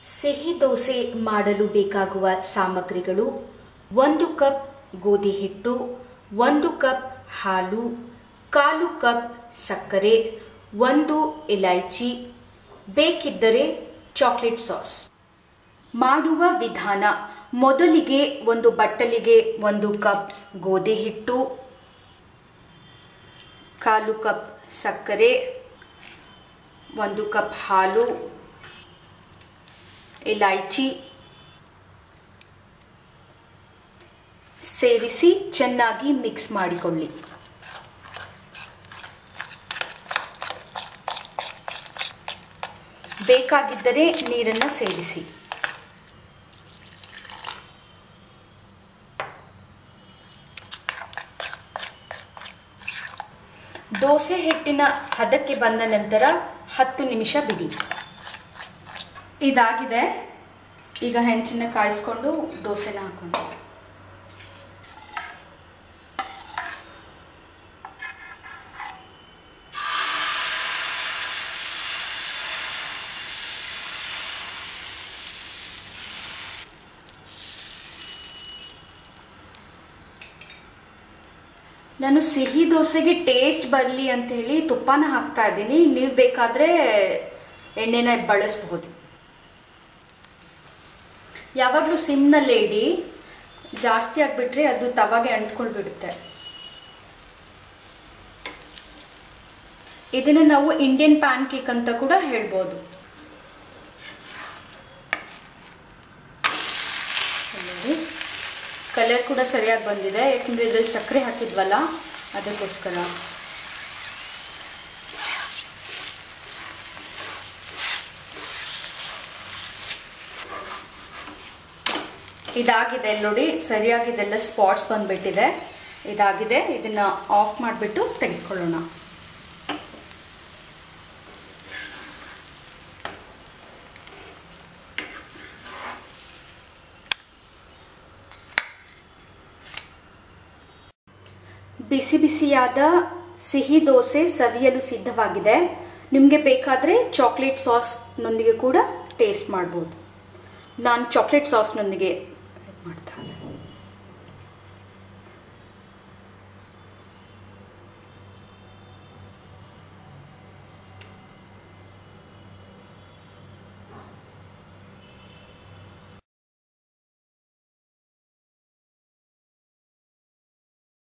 ಸಿಹಿ ದೋಸೆ ಮಾಡಲು ಬೇಕಾಗುವ ಸಾಮಗ್ರಿಗಳು ಒಂದು ಕಪ್ ಗೋಧಿ ಹಿಟ್ಟು ಒಂದು ಕಪ್ ಹಾಲು ಕಾಲು ಕಪ್ ಸಕ್ಕರೆ ಒಂದು ಇಲೈಚಿ ಬೇಕಿದ್ದರೆ ಚಾಕ್ಲೇಟ್ ಸಾಸ್ ಮಾಡುವ ವಿಧಾನ ಮೊದಲಿಗೆ ಒಂದು ಬಟ್ಟಲಿಗೆ ಒಂದು ಕಪ್ ಗೋಧಿ ಹಿಟ್ಟು ಕಾಲು ಕಪ್ ಸಕ್ಕರೆ ಒಂದು ಕಪ್ ಹಾಲು ಇಲೈಚಿ ಸೇರಿಸಿ ಚೆನ್ನಾಗಿ ಮಿಕ್ಸ್ ಮಾಡಿಕೊಳ್ಳಿ ಬೇಕಾಗಿದ್ದರೆ ನೀರನ್ನು ಸೇರಿಸಿ ದೋಸೆ ಹಿಟ್ಟಿನ ಹದಕ್ಕೆ ಬಂದ ನಂತರ ಹತ್ತು ನಿಮಿಷ ಬಿಡಿ ಇದಾಗಿದೆ ಈಗ ಹೆಂಚನ್ನ ಕಾಯಿಸ್ಕೊಂಡು ದೋಸೆನ ಹಾಕೊಂಡು ನಾನು ಸಿಹಿ ದೋಸೆಗೆ ಟೇಸ್ಟ್ ಬರಲಿ ಅಂತ ಹೇಳಿ ತುಪ್ಪನ ಹಾಕ್ತಾ ಇದ್ದೀನಿ ನೀವು ಬೇಕಾದರೆ ಎಣ್ಣೆನ ಬಳಸಬಹುದು ಯಾವಾಗಲೂ ಸಿಮ್ನಲ್ಲೇ ಇಡಿ ಜಾಸ್ತಿ ಆಗಿಬಿಟ್ರೆ ಅದು ತವಾಗೆ ಅಂಟ್ಕೊಳ್ಬಿಡುತ್ತೆ ಇದನ್ನು ನಾವು ಇಂಡಿಯನ್ ಪ್ಯಾನ್ ಕೇಕ್ ಅಂತ ಕೂಡ ಹೇಳ್ಬೋದು ನೋಡಿ ಕಲರ್ ಕೂಡ ಸರಿಯಾಗಿ ಬಂದಿದೆ ಯಾಕಂದರೆ ಇದರಲ್ಲಿ ಸಕ್ಕರೆ ಹಾಕಿದ್ವಲ್ಲ ಅದಕ್ಕೋಸ್ಕರ ಇದಾಗಿದೆ ನೋಡಿ ಸರಿಯಾಗಿದೆಲ್ಲ ಸ್ಪಾಟ್ಸ್ ಬಂದ್ಬಿಟ್ಟಿದೆ ಇದಾಗಿದೆ ಇದನ್ನ ಆಫ್ ಮಾಡಿಬಿಟ್ಟು ತೆಗೆದುಕೊಳ್ಳೋಣ ಬಿಸಿ ಬಿಸಿಯಾದ ಸಿಹಿ ದೋಸೆ ಸವಿಯಲು ಸಿದ್ಧವಾಗಿದೆ ನಿಮಗೆ ಬೇಕಾದರೆ ಚಾಕ್ಲೇಟ್ ಸಾಸ್ನೊಂದಿಗೆ ಕೂಡ ಟೇಸ್ಟ್ ಮಾಡ್ಬೋದು ನಾನು ಚಾಕ್ಲೇಟ್ ಸಾಸ್ನೊಂದಿಗೆ ಮಾಡ್ತಾ